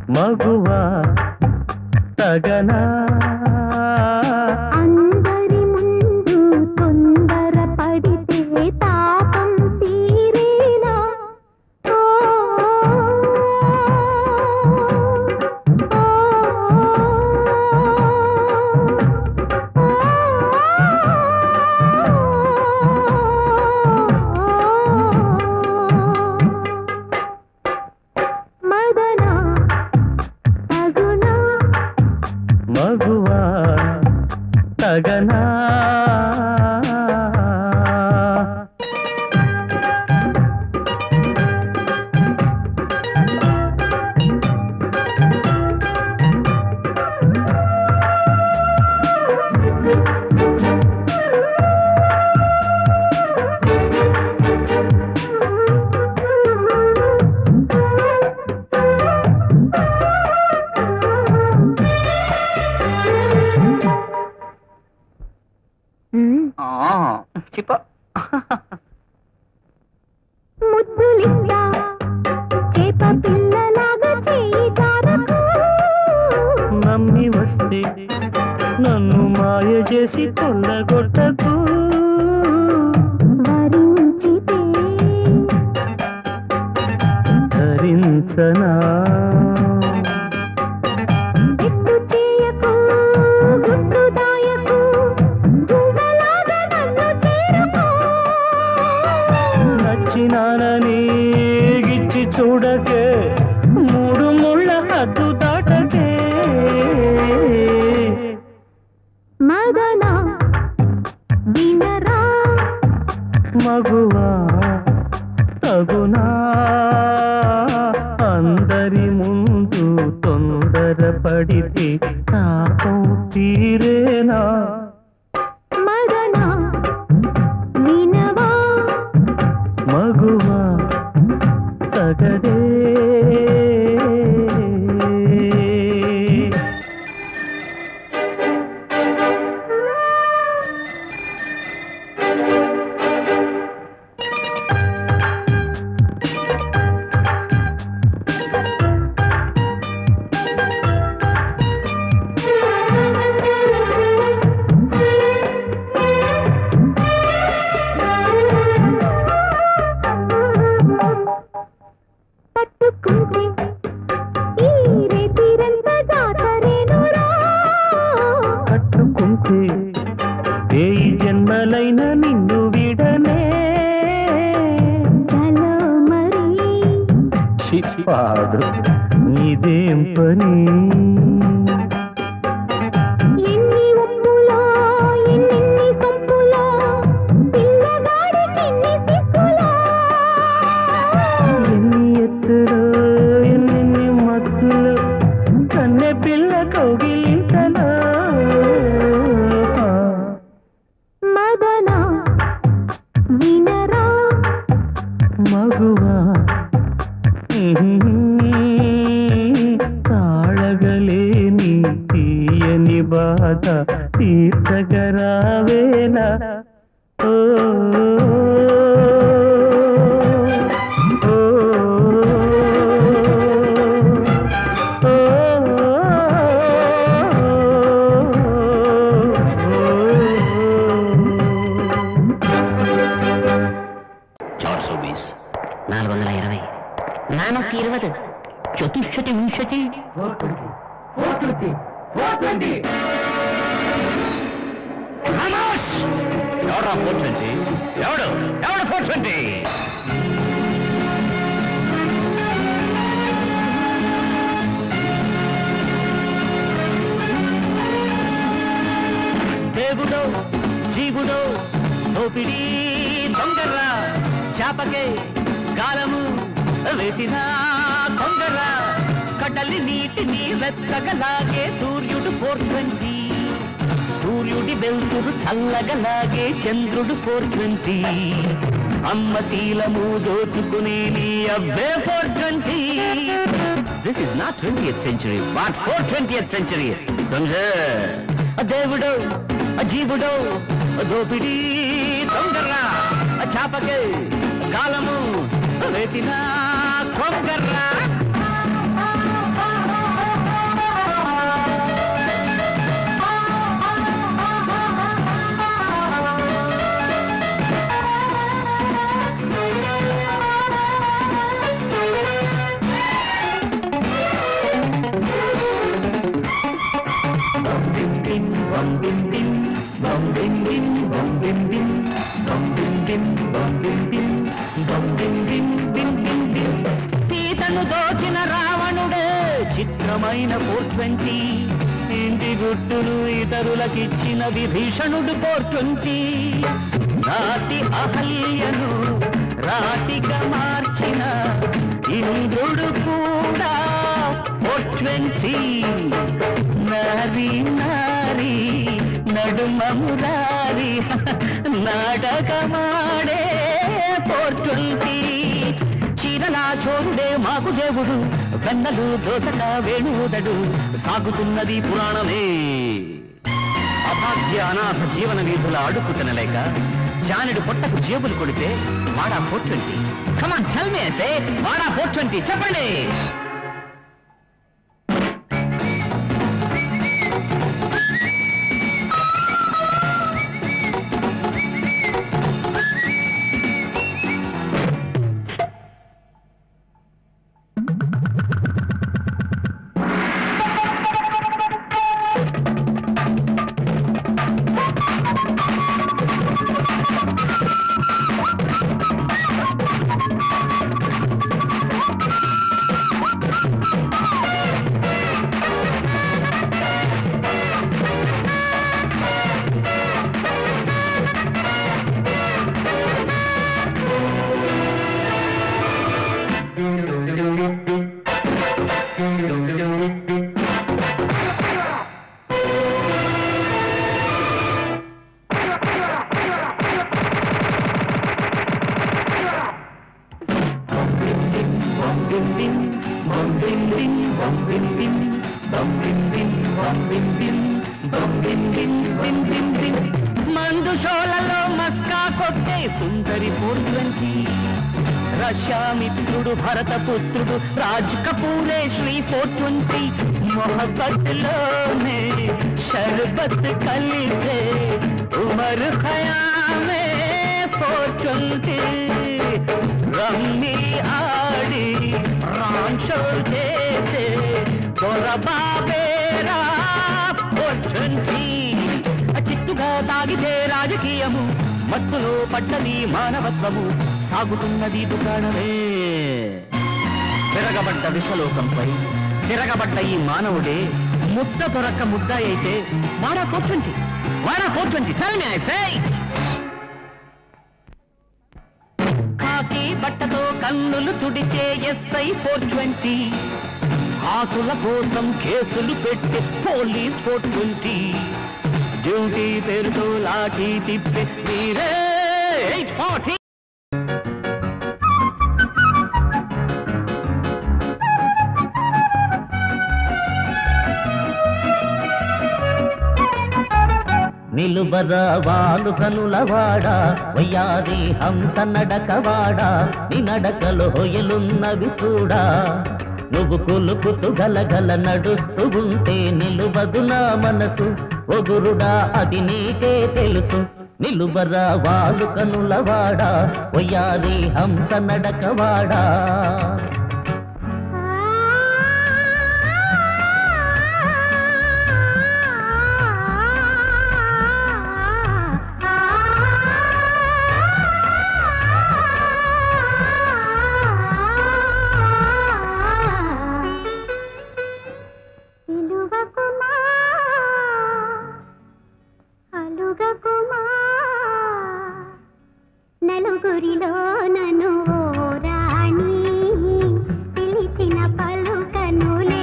మగువా తగనా అందరి ముందు తొందర పడితే తాపం తీరేనా ఓ, మదనా తగునా మగువా తగనా చిప్ప ముద్దులిస్తా చేప పిల్లలాగా చేయి జారకు నమ్మి వస్తే నన్ను మాయ చేసి కొల్లగొట్టకు వరించితే ధరించనా ఎత్తు చేయకు గుట్టు దాయకు గువ్వలాగా నన్ను చేరుకో నచ్చినానని గిచ్చి చూడకే మూడు ముళ్ళ హద్దు దాటకే మదన వినరా మగువా తగునా అందరి ముందు తొందర పడితే తాపం తీరేనా మదన వినవా మగువా తగదే పట్టుకుంటే ఈ రేతిరంత జాతరేనురా కట్టుకుంటే ఏ జన్మలైన నిన్ను విడనే చలో మరి చిప్పాడు నీదేం పని ఎన్ని ఒప్పులో ఎన్నెన్ని సొంపులో పిల్లగాడికి ఎన్ని సిగ్గులో ఎన్ని ఎత్తులో ఎన్నెన్ని మత్తులో కన్నె పిల్ల కౌగిలింతలో మదన వినరా మగువా తాళగలేని తీయని బాధ తీర్చగరావేలా ఓ ఓ, నాలుగు వందల ఇరవై నానొక ఇరవై చతుశ్శతి వింశతి ఎవడా ఫోర్ ట్వంటీ ఎవడు ఎవడు ఫోర్ ట్వంటీ దేవుడో జీవుడో దోపిడీ దొంగర్రా చాపకే గాలము వేసిన దొంగర్రా కడలి నీటిని వెచ్చగలాగే సూర్యుడు ఫోర్ ట్వంటీ సూర్యుడి వెలుతురు చల్లగలాగే చంద్రుడు ఫోర్ ట్వంటీ అమ్మ శీలము దోచుకునే నీ అబ్బే four twenty this is not twenty century but four twenty century దేవుడు జీవుడు దోపిడీ దొంగర్రా చాపకే కాలము వేసిన కొంగర్రా సీతను దోచిన రావణుడే చిత్రమైన ఫోర్ ట్వంటీ ఇంటి గుట్టును ఇతరులకిచ్చిన విభీషణుడు ఫోర్ ట్వంటీ రాతి అహల్యను రాతిగా మార్చిన ఇంద్రుడు కూడా ఫోర్ ట్వంటీ నారి నారి నడుమమురారి నాటకమాడే ఫోర్ ట్వంటీ చీరలా చోరుడే మాకు దేవుడు వెన్నలు దోసక వేణువుదడు సాగుతున్నది పురాణమే అభాగ్య అనాథ జీవన వీధుల అడుగు తినలేక జానుడు పొట్టకు జేబులు కొడితే వాడా ఫోర్ ట్వంటీ కమాన్ చల్మే అయితే వాడా ఫోర్ ట్వంటీ చెప్పండి మందు షోలలో మస్కా కొట్టే సుందరి ఫోర్ ట్వంటీ రష్యా మిత్రుడు భరత పుత్రుడు రాజ్ కపూరే శ్రీ ఫోర్ ట్వంటీ మొహబ్బత్లోనే షర్బత్ కలిసే ఉమర్ ఖయామే ఫోర్ ట్వంటీ రమ్మి ఆడి రాంషో చేసే దొరబాబేరా ఫోర్ ట్వంటీ చిట్టుగా తాగితే రాజకీయము మత్తులో పడ్డది మానవత్వము సాగుతున్నది దుకాణమే తిరగబడ్డ విశ్వలోకంపై తిరగబడ్డ ఈ మానవుడే ముద్ద దొరక్క ముద్ద అయితే వాడా కూర్చుంటి వాడా కూర్చుంటి చల్మి అయితే కాకి బట్టతో కన్నులు తుడిచే ఎస్ఐ ఫోర్ ట్వంటీ ఆకుల కోసం కేసులు పెట్టి పోలీస్ ఫోర్ ట్వంటీ డ్యూటీ పేరుతో లాఠీ తిప్పే మీరే ఎయిట్ ఫార్టీ నిలుబరా వాలు కనులవాడ వయ్యాది హంస నడకవాడ నీ నడకలో హొయలున్నవి చూడా నువ్వు కులుకుతూ గలగల నడుస్తూ ఉంటే నిలువదు నా మనసు ఒగురుడా అది నీకే తెలుసు నిలుబరా వాలు కనులవాడ వయ్యాది హంస నడకవాడా పిలువకుమా అలుగకుమా నలుగురిలో నన్ను ఓ రాణి పిలిచిన పలుకనులే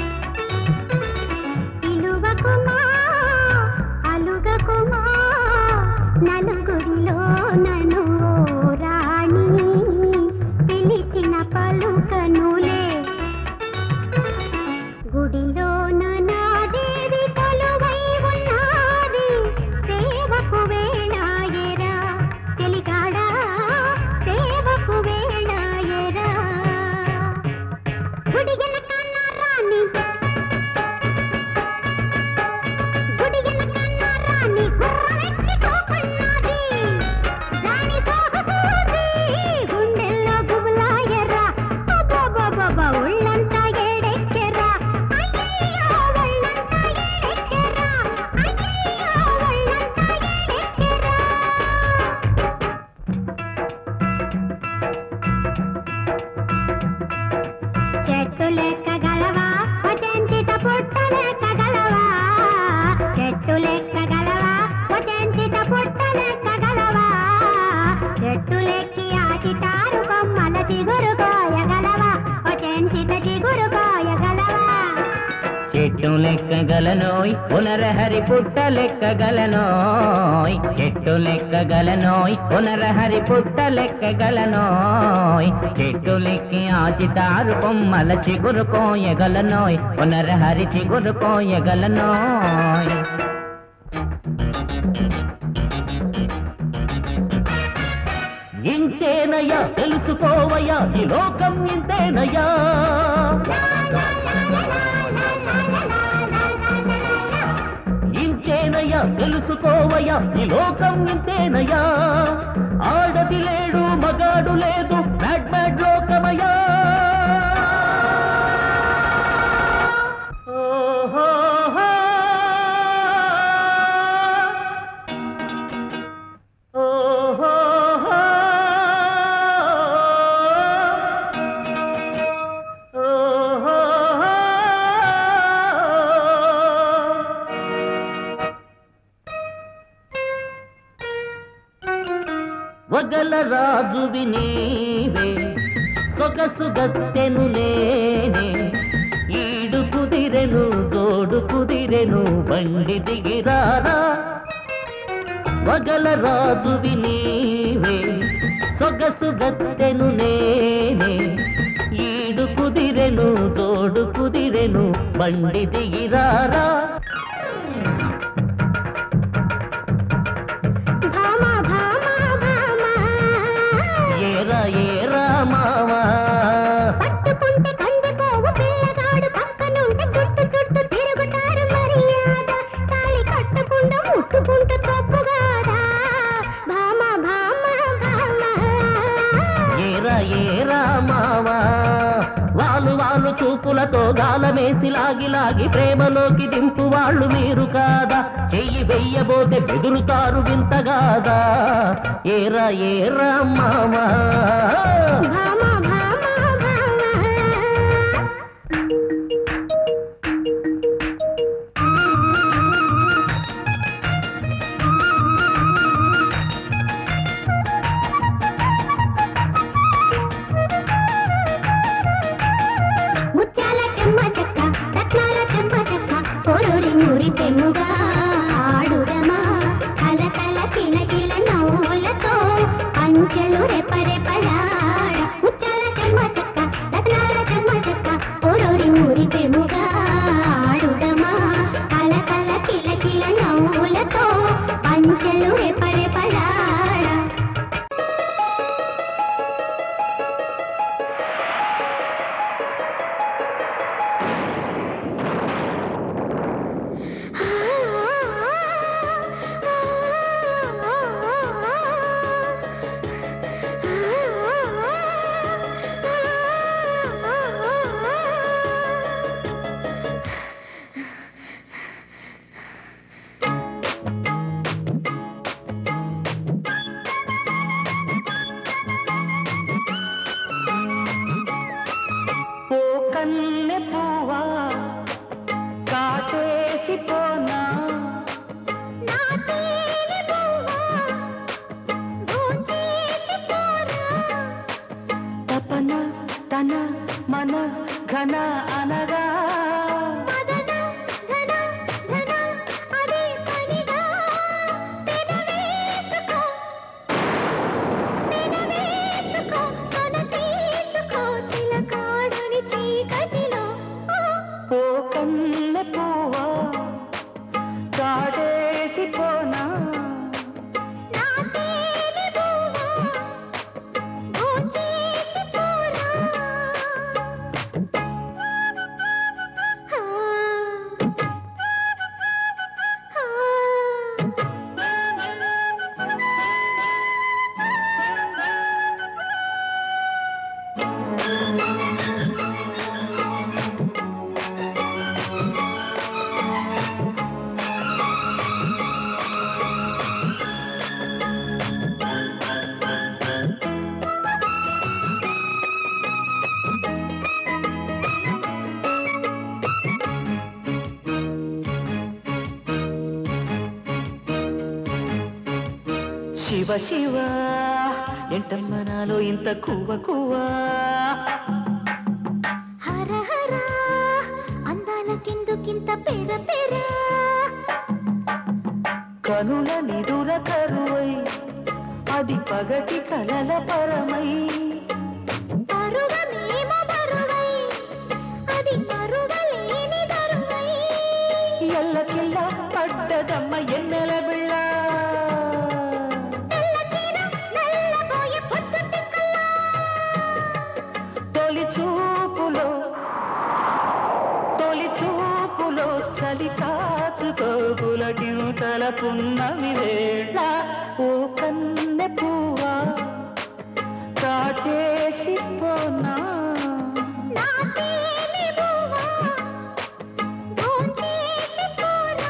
పిలువకుమా అలుగకుమా నలుగురిలో నన్ను ఓ రాణి పిలిచిన పలుకనులే గుడిలో నాదేవి కొలువై ఉన్నది సేవకు వేళాయరా చెలికాడా సేవకు వేళాయరా గుడి వెనక నా రాణి గుడి వెనక నా రాణి గుర్రమెక్కి తోకున్నది రాణి తోకతోటి గుండెల్లో గుబులాయరా అబ్బబ్బబ్బబ్బ లెక్కగలనోయ్ పునరహరి పుట్ట లెక్కగలనోయ్ చెట్టు లెక్కగలనోయ్ పునరహరి పుట్ట లెక్కగలనోయ్ చెట్టు లెక్కి ఆచితారు కొమ్మల చిగురు కోయగలనోయ్ పునరహరి చిగురు కోయగలనోయ్ ఇంతేనయ్యా తెలుసుకోవయ్యా ఈ లోకం ఇంతేనయ్యా ఇంతేనయ్యా తెలుసుకోవయ్యా ఈ లోకం ఇంతేనయ్యా ఆడది లేడు మగాడు లేదు బ్యాడ్ బ్యాడ్ లోకమయ్యా ఓహోహో. ఓహోహో. ఓహోహో. వగల రాజువి నీవే సొగసు గత్తెను నేనే ఈడు కుదిరెను తోడు కుదిరెను బండి దిగిరారా వగల రాజువి నీవే సొగసు గత్తెను నేనే ఈడు కుదిరెను తోడు కుదిరెను బండి దిగిరారా భామ భామ భామ ఏరా ఏరా మావా పట్టుకుంటే కందిపోవు పిల్లగాడు పక్కనుంటే చుట్టు చుట్టు తిరుగుతారు మర్యాద తాళి కట్టకుండా ముట్టుకుంటే తప్పుగాదా భామ భామ భామ ఏరా ఏరా మావా వాళ్ళు వాళ్ళు చూపులతో గాలమేసి లాగి లాగి ప్రేమలోకి దింపు వాళ్ళు మీరు కాదా చెయ్యి వెయ్యబోతే బెదురుతారు వింతగాదా ఏరా ఏరా మావా భామ భామ భామ ముత్యాల చెమ్మ చెక్క రత్నాల చెమ్మ చెక్క పొరుడి మురి పెనుగా ఆడుదమా కల కల కిలకిల నవ్వులతో అంచెలు రెపరెపలాడ ముత్యాల చెమ్మ చెక్క రత్నాల చెమ్మ చెక్క పొరుడి మురి పెనుగా ఆడుదమా కల కల కిలకిల నవ్వులతో అంచెలు రెపరెపలాడ ఓ కన్నె పువ్వా కాటేసి పోనా తపన తన మన ఘన అనగా ఓ కన్నె పువ్వా కాటేసి పోనా శివ శివ ఎంటమ్మ నాలో ఇంత కువ్వ కువ్వా హర హర అందాలకెందుకింత పే కనుల నిదుర కరువై అది పగటి కలల పరమై పరువమేమో బరువై అది పరువలేని దరువై ఎల్లకిల్ల పడ్డదమ్మ ఎన్నెల బిళ్ళ తెల్ల చీర నల్లబోయే పొద్దు తిక్కల్లా తొలి చూపులో తొలి చూపులో చలి కాచుకోగుల గింతల పున్నమి వేళ ఓ కన్నె పువ్వా కాటేసి పోనా నా తేనె బువ్వా దోచేసి పోరా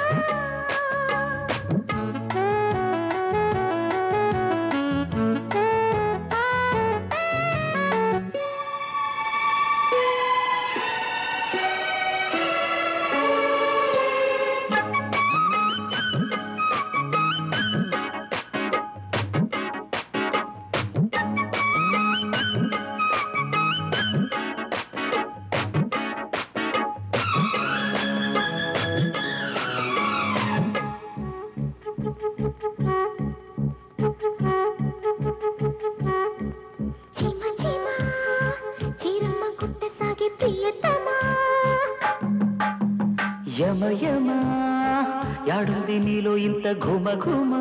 చీమ చీమ చీరమ్మ గుట్ట సాగే ప్రియతమా యమ యమ యాడుంది నీలో ఇంత ఘుమ ఘుమ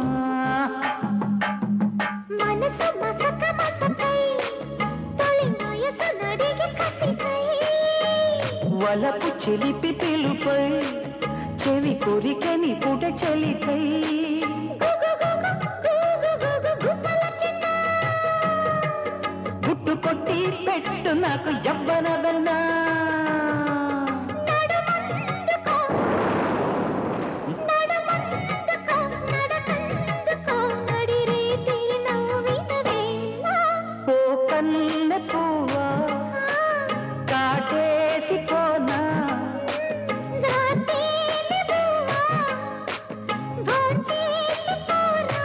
మనసు మసక మసకై తొలి వయసు నడిగి కసికై వలపు చెలిపి పిలుపై చెవి కొరికని పుట చలికై గుగు గుగు గుగు గుగు గుప్పల చిన్న గుట్టు కొట్టి పెట్టు నాకు యవ్వన వెన్నా నడుమందుకో నడుమందుకో నడకందుకో నడిరే తీరి నవ్విన వేళ ఓ కన్నె పువ్వా కాటేసి పోనా నా తేనె బువ్వా భోంచేసి పోరా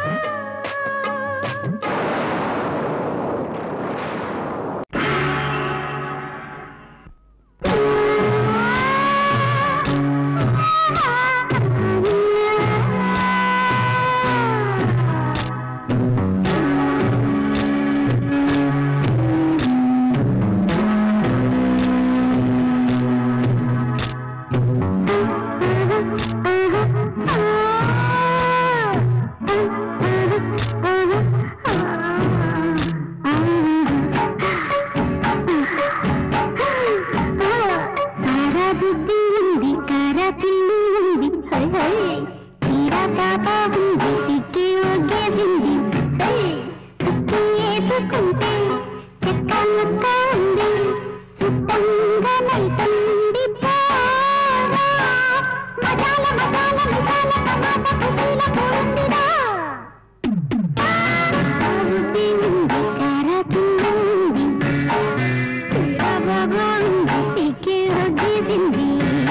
సారా బుద్ధి ఉంది కారా పిల్లి ఉంది హై హై తీరా పాప ఉంది సిక్కి ఒగ్గేసింది హై సుక్కి వేసుకుంటే చెక్క ముక్క ఉంది సుత్తంగా నైతండి బాగా మజాల మజాల మజాల టమాటా కుటీల పోందిరా బుద్ధి ఉంది కారా పిల్లి ఉంది బాబా ఉంది సిక్కి ఒగ్గేసింది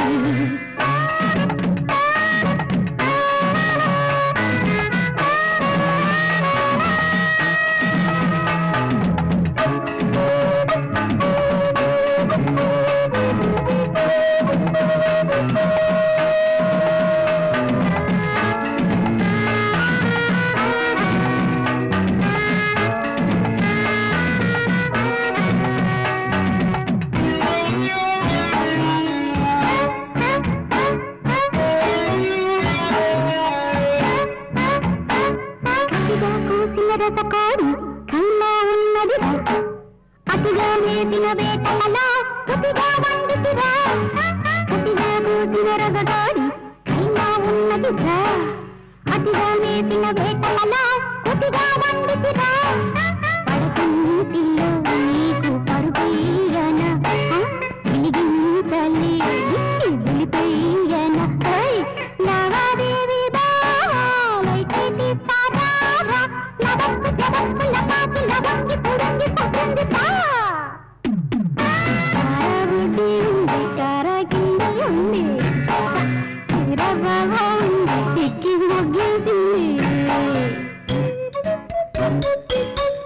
కసిగా కూసిన రసకోడి కన్నా ఉన్నది అతిగా వేసిన వేటలలో కసిగా వండితిరా కసిగా కూసిన రసకోడి కైనా ఉన్నది అతిగా వేసిన వేటలలో కసిగా వండితిరా పడకంటిలో నీకు పరుగీయన వెలిగించలే వెలిపయ్యన లావాదేవి బాలైతే పాదారా లవంగి జవంగి లపాకి లవంగి పురంగి పసంది పా కారబుద్ధి ఉంది కారకింది ఉంది చిరబాబా ఉంది సిక్కి మొగ్గేసింది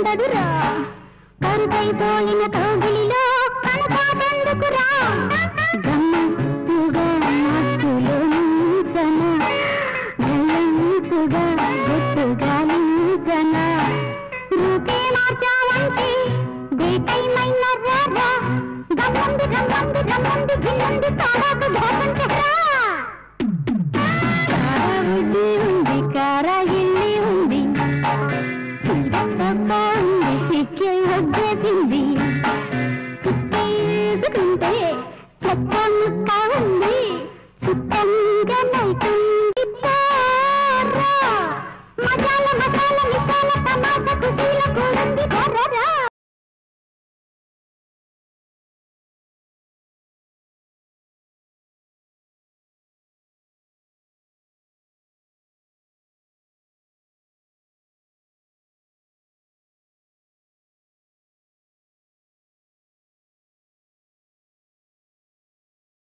ఉండదురా కరుకైపోయిన కౌగిలిలో కనకాటెందుకురా గమ్మత్తుగా మత్తులో నుంచన గల్లంతుగా